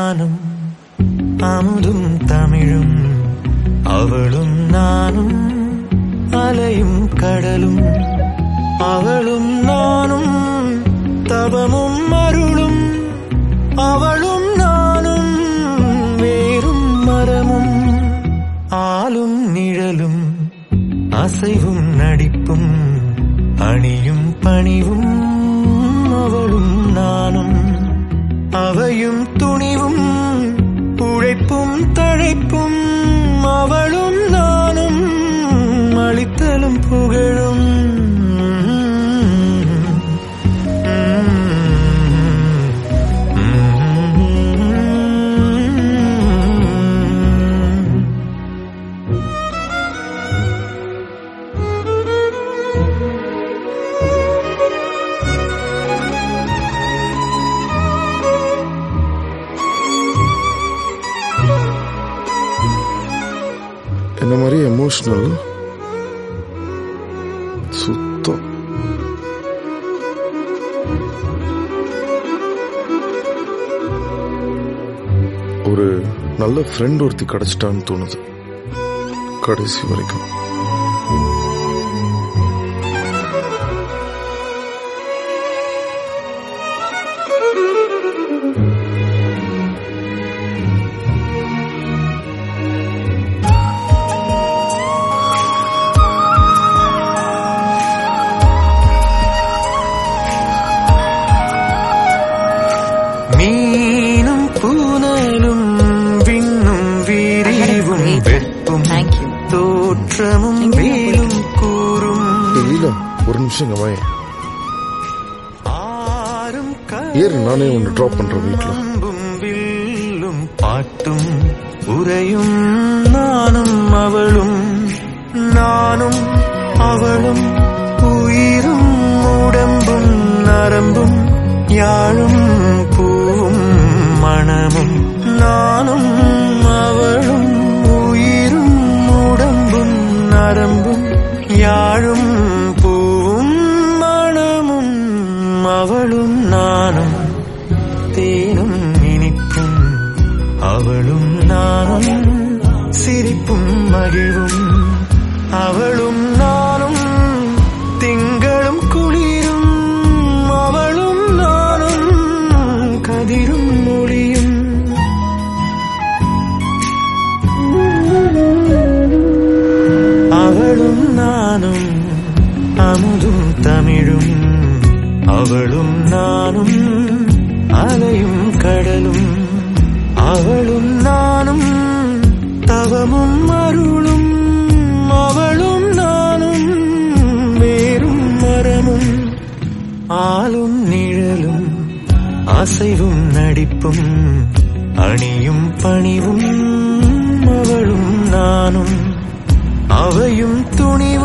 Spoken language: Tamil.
நானும் அமுதும் தமிழும் அவளும் நானும் அலையும் கடலும் அவளும் நானும் தவமும் அருளும் அவளும் நானும் வேறும் மரமும் ஆளும் நிழலும் அசைவும் நடிப்பும் அணியும் பணிவும் அவளும் நானும் அவையும் துணிவும் உழைப்பும் தழைப்பும் அவளும் நானும் அளித்தலும் புகழும் என்ன மாதிரி எமோஷனல் சுத்தம் ஒரு நல்ல ஃப்ரெண்ட் ஒருத்தி கிடைச்சிட்டான்னு தோணுது கடைசி வரைக்கும் மீனும் பூனலும் விண்ணும் விரிவும் வெப்பும் Thank you. தோற்றமும் வேலும் கூறும் ஏய், லீலா ஒரு நிமிஷம் இங்க வாயேன் ஆறும் ஏறு நானே ஒன்று ட்ராப் பண்றேன் வீட்டில் கம்பும் வில்லும் பாட்டும் உரையும் நானும் அவளும் நானும் அவளும் உயிரும் உடம்பும் நரம்பும் யாழும் பூவும் மணமும் நானும் அவளும் உயிரும் உடம்பும் நரம்பும் யாழும் பூவும் மணமும் அவளும் நானும் தேனும் இனிப்பும் அவளும் நானும் சிரிப்பும் மகிழ்வும் அவளும் நானும் திங்களும் குளிரும் அவளும் நானும் கதிரும் மொழியும் அவளும் நானும் அமுதும் தமிழும் அவளும் நானும் அலையும் கடலும் அவளும் நானும் தவமும் அருளும் அவளும் நானும் வேறும் மரமும் ஆளும் நிழலும் அசைவும் நடிப்பும் அணியும் பணிவும் அவளும் நானும் அவையும் துணிவும்